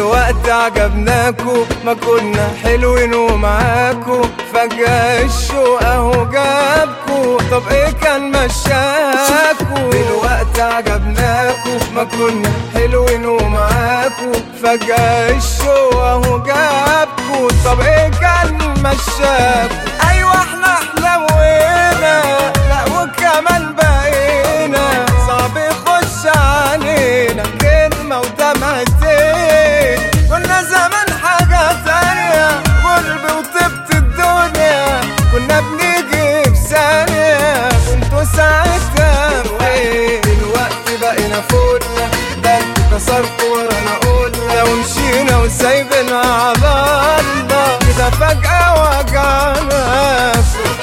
دلوقتي عجبناكو ما كنا حلوين ومعاكو فجأة الشوق اهو جابكو طب ايه كان مشاكو دلوقتي عجبناكو ما كنا حلوين ومعاكو فجأة الشوق اهو جابكو طب ايه كان مشاكو ايوه احنا حلوينا لا وكمان بقينا صعب يخش علينا كلمة ودمعتين كنا زمان حاجة تانية قلبي وطبت الدنيا كنا بنيجي في ثانية كنتوا ساعتها فين دلوقتي بقينا فوقنا ده انتوا كسرتوا ورانا قلنا ومشينا وسايبنا على الله كده فجأة وجعنا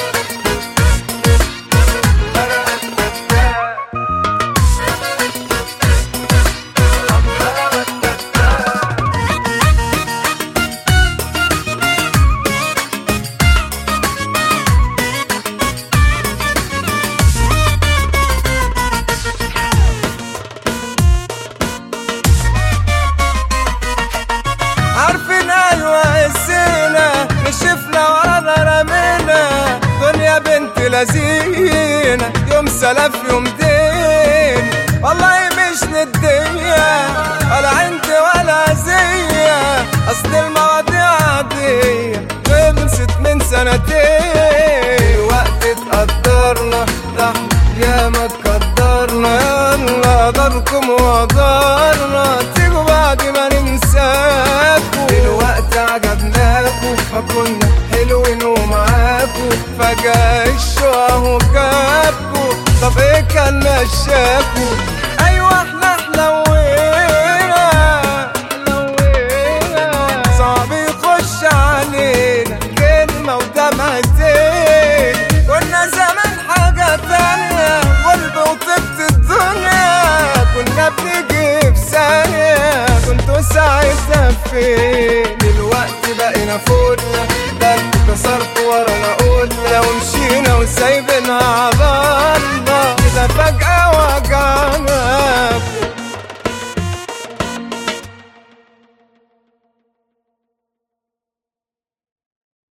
عارفين ايوه قسينا نشفنا ورانا رمينا دنيا بنت لذينة يوم سلف يوم دين والله مش ندية ولا عندي ولا زية اصل المواضيع عادية خلصت من سنتين وقت اتقدرنا تحت يا ما تقدرنا يلا داركم وقدرنا تيجوا بعد ما ننساكوا دلوقتي عجبناكوا ما كنا حلوين ومعاكوا فجأة الشوق اهو جابكوا طب ايه كان مشاكوا ايوه احنا حلوين